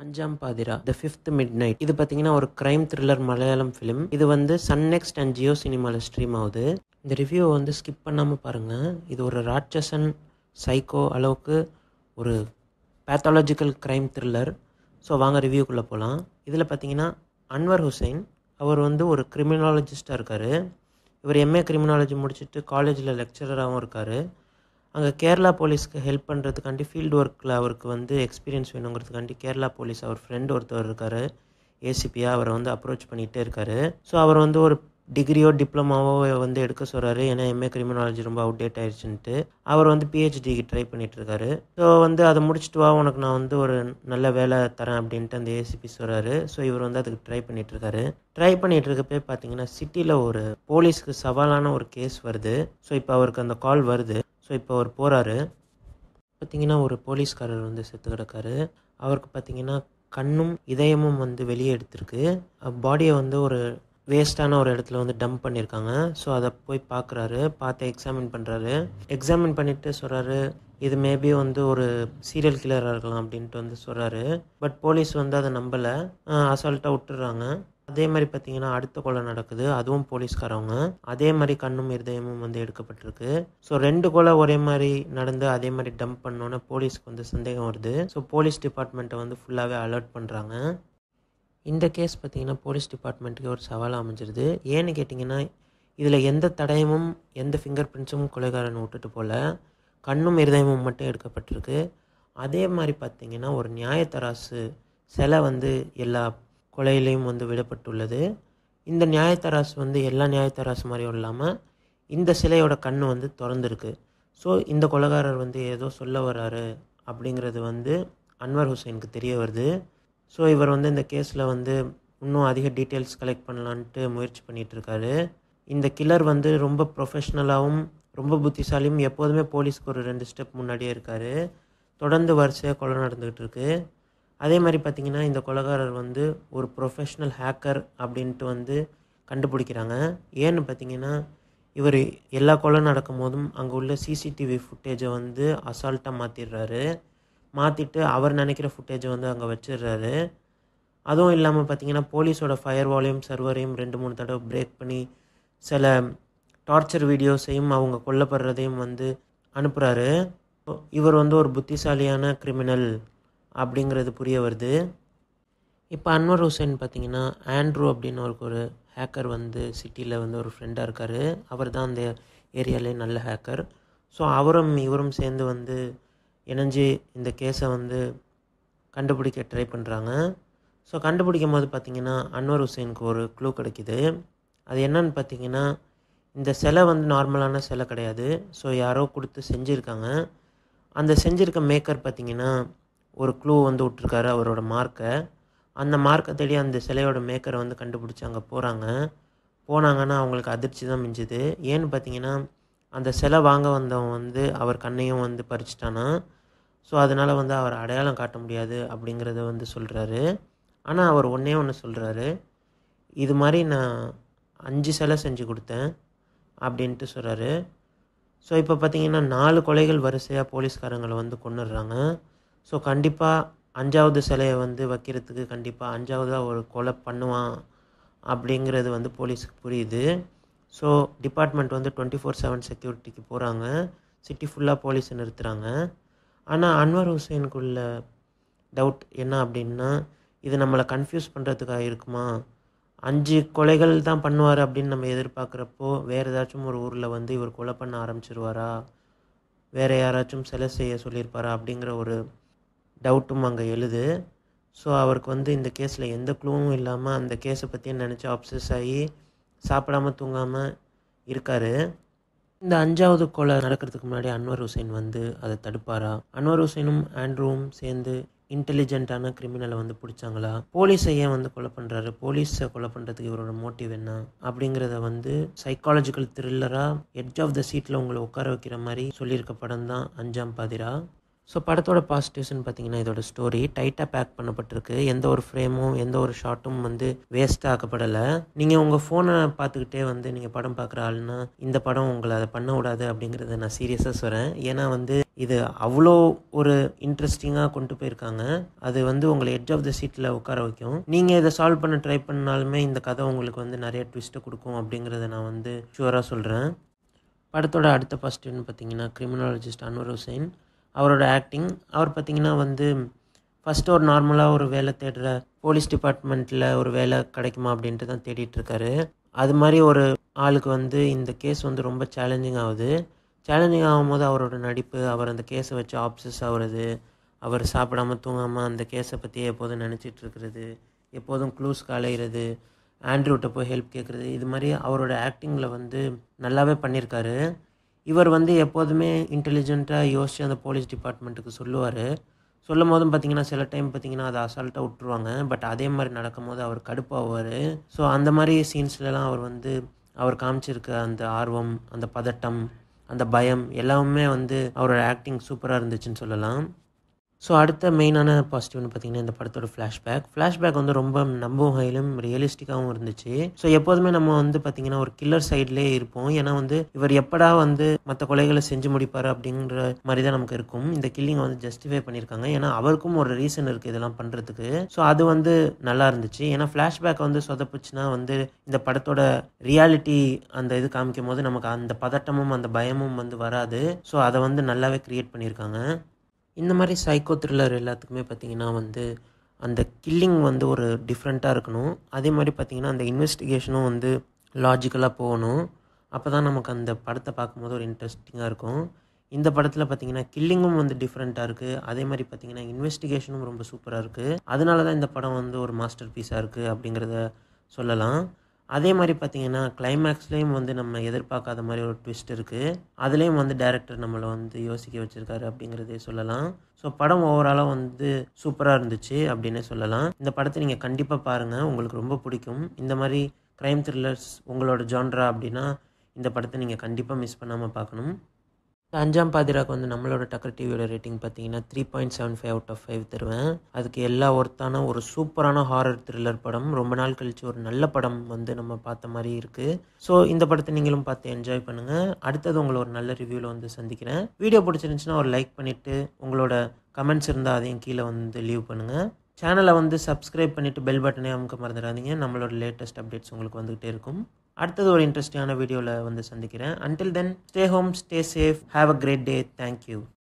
அஞ்சாம் பாதிரா the fifth midnight இது பார்த்தீங்கன்னா ஒரு கிரைம் த்ரில்லர் மலையாளம் ஃபிலிம் இது வந்து சன் நெக்ஸ்ட் அண்ட் ஜியோ சினிமாவில் ஸ்ட்ரீம் ஆகுது இந்த ரிவ்யூவை வந்து ஸ்கிப் பண்ணாமல் பாருங்கள் இது ஒரு ராட்சசன் சைக்கோ அளவுக்கு ஒரு பேத்தாலஜிக்கல் கிரைம் த்ரில்லர் ஸோ வாங்க ரிவ்யூக்குள்ளே போகலாம் இதில் பார்த்தீங்கன்னா அன்வர் ஹுசைன் அவர் வந்து ஒரு கிரிமினாலஜிஸ்டாக இருக்கார் இவர் எம்ஏ கிரிமினாலஜி முடிச்சுட்டு காலேஜில் லெக்சரராகவும் இருக்கார் அங்கே கேரளா போலீஸ்க்கு ஹெல்ப் பண்ணுறதுக்காண்டி ஃபீல்டு ஒர்க்கில் அவருக்கு வந்து எக்ஸ்பீரியன்ஸ் வேணுங்கிறதுக்காண்டி கேரளா போலீஸ் அவர் ஃப்ரெண்ட் ஒருத்தவர் இருக்கார் ஏசிபியாக அவரை வந்து அப்ரோச் பண்ணிகிட்டே இருக்கார் ஸோ அவர் வந்து ஒரு டிகிரியோ டிப்ளமாவோ வந்து எடுக்க சொல்கிறாரு ஏன்னா எம்ஏ கிரிமினாலஜி ரொம்ப அவுடேட் ஆயிடுச்சுன்ட்டு அவர் வந்து பிஹெச்டிக்கு ட்ரை பண்ணிட்டு இருக்காரு ஸோ வந்து அதை முடிச்சுட்டு வா உனக்கு நான் வந்து ஒரு நல்ல வேலை தரேன் அப்படின்ட்டு அந்த ஏசிபி சொல்கிறாரு ஸோ இவர் வந்து அதுக்கு ட்ரை பண்ணிட்டு இருக்காரு ட்ரை பண்ணிட்டு இருக்கப்பே பார்த்தீங்கன்னா சிட்டியில் ஒரு போலீஸ்க்கு சவாலான ஒரு கேஸ் வருது ஸோ இப்போ அவருக்கு அந்த கால் வருது ஸோ இப்போ அவர் போகிறாரு பார்த்தீங்கன்னா ஒரு போலீஸ்காரர் வந்து செத்து கிடக்காரு அவருக்கு பார்த்தீங்கன்னா கண்ணும் இதயமும் வந்து வெளியே எடுத்திருக்கு பாடியை வந்து ஒரு வேஸ்ட்டான ஒரு இடத்துல வந்து டம்ப் பண்ணியிருக்காங்க ஸோ அதை போய் பார்க்குறாரு பார்த்து எக்ஸாமின் பண்ணுறாரு எக்ஸாமின் பண்ணிவிட்டு சொல்கிறாரு இது மேபி வந்து ஒரு சீரியல் கில்லராக இருக்கலாம் அப்படின்ட்டு வந்து சொல்கிறாரு பட் போலீஸ் வந்து அதை நம்பலை அசால்ட்டாக விட்டுறாங்க அதே மாதிரி பார்த்தீங்கன்னா அடுத்த கொலை நடக்குது அதுவும் போலீஸ்காரவங்க அதே மாதிரி கண்ணும் இருதயமும் வந்து எடுக்கப்பட்டிருக்கு ஸோ ரெண்டு கொலை ஒரே மாதிரி நடந்து அதே மாதிரி டம்ப் பண்ணோன்னே போலீஸ்க்கு வந்து சந்தேகம் வருது ஸோ போலீஸ் டிபார்ட்மெண்ட்டை வந்து ஃபுல்லாகவே அலர்ட் பண்ணுறாங்க இந்த கேஸ் பார்த்தீங்கன்னா போலீஸ் டிபார்ட்மெண்ட்டுக்கு ஒரு சவாலாக அமைஞ்சிருது ஏன்னு கேட்டிங்கன்னா இதில் எந்த தடயமும் எந்த ஃபிங்கர் பிரிண்ட்ஸும் கொலைகாரன் விட்டுட்டு போல கண்ணும் இருதயமும் மட்டும் எடுக்கப்பட்டிருக்கு அதே மாதிரி பார்த்தீங்கன்னா ஒரு நியாயத்தராசு சிலை வந்து எல்லா கொலையிலையும் வந்து விடப்பட்டுள்ளது இந்த நியாயத்தராசு வந்து எல்லா நியாயத்தராசு மாதிரியும் இல்லாமல் இந்த சிலையோட கண் வந்து திறந்துருக்கு ஸோ இந்த கொலைகாரர் வந்து ஏதோ சொல்ல வராரு அப்படிங்கிறது வந்து அன்வர் ஹுசைனுக்கு தெரிய வருது ஸோ இவர் வந்து இந்த கேஸில் வந்து இன்னும் அதிக டீட்டெயில்ஸ் கலெக்ட் பண்ணலான்ட்டு முயற்சி பண்ணிகிட்டு இருக்காரு இந்த கில்லர் வந்து ரொம்ப ப்ரொஃபஷ்னலாகவும் ரொம்ப புத்திசாலியும் எப்போதுமே போலீஸ்க்கு ஒரு ரெண்டு ஸ்டெப் முன்னாடியே இருக்கார் தொடர்ந்து வரிசையாக கொலை நடந்துக்கிட்டு இருக்கு அதே மாதிரி பார்த்திங்கன்னா இந்த கொலைகாரர் வந்து ஒரு ப்ரொஃபஷ்னல் ஹேக்கர் அப்படின்ட்டு வந்து கண்டுபிடிக்கிறாங்க ஏன்னு பார்த்தீங்கன்னா இவர் எல்லா கொலை நடக்கும் போதும் அங்கே உள்ள சிசிடிவி ஃபுட்டேஜை வந்து அசால்ட்டாக மாற்றிடுறாரு மாற்றிட்டு அவர் நினைக்கிற ஃபுட்டேஜை வந்து அங்கே வச்சிடுறாரு அதுவும் இல்லாமல் பார்த்தீங்கன்னா போலீஸோட ஃபயர் வால்யூம் சர்வரையும் ரெண்டு மூணு தடவை பிரேக் பண்ணி சில டார்ச்சர் வீடியோஸையும் அவங்க கொல்லப்படுறதையும் வந்து அனுப்புகிறாரு இவர் வந்து ஒரு புத்திசாலியான கிரிமினல் அப்படிங்கிறது புரிய வருது இப்போ அன்வர் ஹுசைன் பார்த்தீங்கன்னா ஆண்ட்ரூ அப்படின்னு அவருக்கு ஒரு ஹேக்கர் வந்து சிட்டியில் வந்து ஒரு ஃப்ரெண்டாக இருக்கார் அவர் தான் அந்த ஏரியாலே நல்ல ஹேக்கர் ஸோ அவரும் இவரும் சேர்ந்து வந்து இணைஞ்சு இந்த கேஸை வந்து கண்டுபிடிக்க ட்ரை பண்ணுறாங்க ஸோ கண்டுபிடிக்கும் போது பார்த்திங்கன்னா அன்வர் ஹுசைனுக்கு ஒரு க்ளூ கிடைக்கிது அது என்னன்னு பார்த்தீங்கன்னா இந்த சிலை வந்து நார்மலான சிலை கிடையாது ஸோ யாரோ கொடுத்து செஞ்சுருக்காங்க அந்த செஞ்சுருக்க மேக்கர் பார்த்திங்கன்னா ஒரு க்ளூ வந்து விட்ருக்காரு அவரோட மார்க்கை அந்த மார்க்கை தேடி அந்த சிலையோட மேக்கரை வந்து கண்டுபிடிச்சி அங்கே போகிறாங்க போனாங்கன்னா அவங்களுக்கு அதிர்ச்சி தான் மிஞ்சுது ஏன்னு பார்த்தீங்கன்னா அந்த சிலை வாங்க வந்தவன் வந்து அவர் கண்ணையும் வந்து பறிச்சிட்டானா ஸோ அதனால் வந்து அவர் அடையாளம் காட்ட முடியாது அப்படிங்கிறத வந்து சொல்கிறாரு ஆனால் அவர் ஒன்றே ஒன்று சொல்கிறாரு இது மாதிரி நான் அஞ்சு சிலை செஞ்சு கொடுத்தேன் அப்படின்ட்டு சொல்கிறாரு ஸோ இப்போ பார்த்தீங்கன்னா நாலு கொலைகள் வரிசையாக போலீஸ்காரங்களை வந்து கொண்டுடுறாங்க ஸோ கண்டிப்பாக அஞ்சாவது சிலையை வந்து வைக்கிறதுக்கு கண்டிப்பாக அஞ்சாவதாக ஒரு கொலை பண்ணுவான் அப்படிங்கிறது வந்து போலீஸுக்கு புரியுது ஸோ டிபார்ட்மெண்ட் வந்து டுவெண்ட்டி ஃபோர் செவன் செக்யூரிட்டிக்கு போகிறாங்க சிட்டி ஃபுல்லாக போலீஸை நிறுத்துகிறாங்க ஆனால் அன்வர் ஹுசைனுக்குள்ள டவுட் என்ன அப்படின்னா இது நம்மளை கன்ஃபியூஸ் பண்ணுறதுக்காக இருக்குமா அஞ்சு கொலைகள் தான் பண்ணுவார் அப்படின்னு நம்ம எதிர்பார்க்குறப்போ வேறு ஏதாச்சும் ஒரு ஊரில் வந்து இவர் கொலை பண்ண ஆரம்பிச்சிருவாரா வேறு யாராச்சும் சிலை செய்ய சொல்லியிருப்பாரா அப்படிங்கிற ஒரு டவுட்டும் அங்கே எழுது ஸோ அவருக்கு வந்து இந்த கேஸில் எந்த க்ளூவும் இல்லாமல் அந்த கேஸை பற்றியே நினச்சி அப்சஸ் ஆகி சாப்பிடாமல் தூங்காமல் இருக்கார் இந்த அஞ்சாவது கொலை நடக்கிறதுக்கு முன்னாடி அன்வர் ஹுசைன் வந்து அதை தடுப்பாரா அன்வர் ஹுசைனும் ஆண்ட்ரூவும் சேர்ந்து இன்டெலிஜென்ட்டான கிரிமினலை வந்து பிடிச்சாங்களா போலீஸை ஏன் வந்து கொலை பண்ணுறாரு போலீஸை கொலை பண்ணுறதுக்கு இவரோட மோட்டிவ் என்ன அப்படிங்கிறத வந்து சைக்காலஜிக்கல் த்ரில்லராக எட்ஜ் ஆஃப் த சீட்டில் உங்களை உட்கார வைக்கிற மாதிரி சொல்லியிருக்க படம் தான் அஞ்சாம் பாதிரா ஸோ படத்தோட பாசிட்டிவ்ஸ்னு பார்த்தீங்கன்னா இதோட ஸ்டோரி டைட்டாக பேக் பண்ணப்பட்டிருக்கு எந்த ஒரு ஃப்ரேமும் எந்த ஒரு ஷாட்டும் வந்து வேஸ்ட் ஆக்கப்படலை நீங்கள் உங்கள் ஃபோனை பார்த்துக்கிட்டே வந்து நீங்கள் படம் பார்க்குற ஆளுனா இந்த படம் உங்களை அதை பண்ண விடாது அப்படிங்கிறத நான் சீரியஸாக சொல்கிறேன் ஏன்னா வந்து இது அவ்வளோ ஒரு இன்ட்ரெஸ்டிங்காக கொண்டு போயிருக்காங்க அது வந்து உங்களை எட்ஜ் ஆஃப் த சீட்டில் உட்கார வைக்கும் நீங்கள் இதை சால்வ் பண்ண ட்ரை பண்ணாலுமே இந்த கதை உங்களுக்கு வந்து நிறைய ட்விஸ்ட்டை கொடுக்கும் அப்படிங்கிறத நான் வந்து ஷுவராக சொல்கிறேன் படத்தோட அடுத்த பாசிட்டிவ்னு பார்த்தீங்கன்னா கிரிமினாலஜிஸ்ட் அன்வர் ஹுசைன் அவரோட ஆக்டிங் அவர் பார்த்தீங்கன்னா வந்து ஃபஸ்ட்டு ஒரு நார்மலாக ஒரு வேலை தேடுற போலீஸ் டிபார்ட்மெண்ட்டில் ஒரு வேலை கிடைக்குமா அப்படின்ட்டு தான் தேடிட்டு இருக்காரு அது மாதிரி ஒரு ஆளுக்கு வந்து இந்த கேஸ் வந்து ரொம்ப சேலஞ்சிங் ஆகுது சேலஞ்சிங் ஆகும்போது அவரோட நடிப்பு அவர் அந்த கேஸை வச்சு ஆப்சஸ் ஆகுறது அவர் சாப்பிடாம தூங்காமல் அந்த கேஸை பற்றி எப்போதும் நினச்சிட்டு இருக்கிறது எப்போதும் க்ளூஸ்க்கு அலையிறது ஆண்ட்ரூட்ட போய் ஹெல்ப் கேட்குறது இது மாதிரி அவரோட ஆக்டிங்கில் வந்து நல்லாவே பண்ணியிருக்காரு இவர் வந்து எப்போதுமே இன்டெலிஜென்ட்டாக யோசித்து அந்த போலீஸ் டிபார்ட்மெண்ட்டுக்கு சொல்லுவார் சொல்லும் போதும் பார்த்தீங்கன்னா சில டைம் பார்த்தீங்கன்னா அதை அசால்ட்டாக விட்டுருவாங்க பட் அதே மாதிரி நடக்கும்போது அவர் கடுப்பாவார் ஸோ அந்த மாதிரி சீன்ஸ்லலாம் அவர் வந்து அவர் காமிச்சிருக்க அந்த ஆர்வம் அந்த பதட்டம் அந்த பயம் எல்லாமே வந்து அவரோட ஆக்டிங் சூப்பராக இருந்துச்சுன்னு சொல்லலாம் ஸோ அடுத்த மெயினான பாசிட்டிவ்னு பார்த்தீங்கன்னா இந்த படத்தோட ஃப்ளாஷ்பேக் ஃப்ளாஷ்பேக் வந்து ரொம்ப நம்பவும் வகையிலும் ரியலிஸ்டிக்காகவும் இருந்துச்சு ஸோ எப்போதுமே நம்ம வந்து பார்த்தீங்கன்னா ஒரு கில்லர் சைட்லேயே இருப்போம் ஏன்னா வந்து இவர் எப்படா வந்து மற்ற கொலைகளை செஞ்சு முடிப்பார் அப்படிங்கிற மாதிரி தான் நமக்கு இருக்கும் இந்த கில்லிங்கை வந்து ஜஸ்டிஃபை பண்ணியிருக்காங்க ஏன்னா அவருக்கும் ஒரு ரீசன் இருக்குது இதெல்லாம் பண்ணுறதுக்கு ஸோ அது வந்து நல்லா இருந்துச்சு ஏன்னா ஃப்ளாஷ்பேக் வந்து சொதப்புச்சுன்னா வந்து இந்த படத்தோட ரியாலிட்டி அந்த இது காமிக்கும் போது நமக்கு அந்த பதட்டமும் அந்த பயமும் வந்து வராது ஸோ அதை வந்து நல்லாவே க்ரியேட் பண்ணியிருக்காங்க இந்த மாதிரி சைக்கோ த்ரில்லர் எல்லாத்துக்குமே பார்த்திங்கன்னா வந்து அந்த கில்லிங் வந்து ஒரு டிஃப்ரெண்ட்டாக இருக்கணும் அதே மாதிரி பார்த்திங்கன்னா அந்த இன்வெஸ்டிகேஷனும் வந்து லாஜிக்கலாக போகணும் அப்போ தான் நமக்கு அந்த படத்தை பார்க்கும்போது ஒரு இன்ட்ரெஸ்டிங்காக இருக்கும் இந்த படத்தில் பார்த்தீங்கன்னா கில்லிங்கும் வந்து டிஃப்ரெண்ட்டாக இருக்குது அதே மாதிரி பார்த்தீங்கன்னா இன்வெஸ்டிகேஷனும் ரொம்ப சூப்பராக இருக்குது அதனால தான் இந்த படம் வந்து ஒரு மாஸ்டர் பீஸாக இருக்குது அப்படிங்கிறத சொல்லலாம் அதே மாதிரி பார்த்தீங்கன்னா கிளைமேக்ஸ்லேயும் வந்து நம்ம எதிர்பார்க்காத மாதிரி ஒரு ட்விஸ்ட் இருக்குது அதுலேயும் வந்து டேரக்டர் நம்மளை வந்து யோசிக்க வச்சுருக்காரு அப்படிங்கிறதே சொல்லலாம் ஸோ படம் ஓவராலாக வந்து சூப்பராக இருந்துச்சு அப்படின்னே சொல்லலாம் இந்த படத்தை நீங்கள் கண்டிப்பாக பாருங்கள் உங்களுக்கு ரொம்ப பிடிக்கும் இந்த மாதிரி க்ரைம் த்ரில்லர்ஸ் உங்களோட ஜான்ரா அப்படின்னா இந்த படத்தை நீங்கள் கண்டிப்பாக மிஸ் பண்ணாமல் பார்க்கணும் அஞ்சாம் பாதிராக்கு வந்து நம்மளோட டக்கர் டிவியோட ரேட்டிங் பார்த்தீங்கன்னா three point seven five out of five தருவேன் அதுக்கு எல்லா ஒர்த்தான ஒரு சூப்பரான ஹாரர் த்ரில்லர் படம் ரொம்ப நாள் கழித்து ஒரு நல்ல படம் வந்து நம்ம பார்த்த மாதிரி இருக்குது ஸோ இந்த படத்தை நீங்களும் பார்த்து என்ஜாய் பண்ணுங்கள் அடுத்தது உங்களை ஒரு நல்ல ரிவ்யூவில் வந்து சந்திக்கிறேன் வீடியோ பிடிச்சிருந்துச்சுன்னா ஒரு லைக் பண்ணிவிட்டு உங்களோட கமெண்ட்ஸ் இருந்தால் அதையும் கீழே வந்து லீவ் பண்ணுங்கள் சேனலை வந்து சப்ஸ்கிரைப் பண்ணிவிட்டு பெல் பட்டனே அமுக்க மறந்துடாதீங்க நம்மளோட லேட்டஸ்ட் அப்டேட்ஸ் உங்களுக்கு வந்துகிட்டே இருக்கும் அடுத்தது ஒரு இன்ட்ரெஸ்டிங்கான வீடியோவில் வந்து சந்திக்கிறேன் until then stay home stay safe have a great day thank you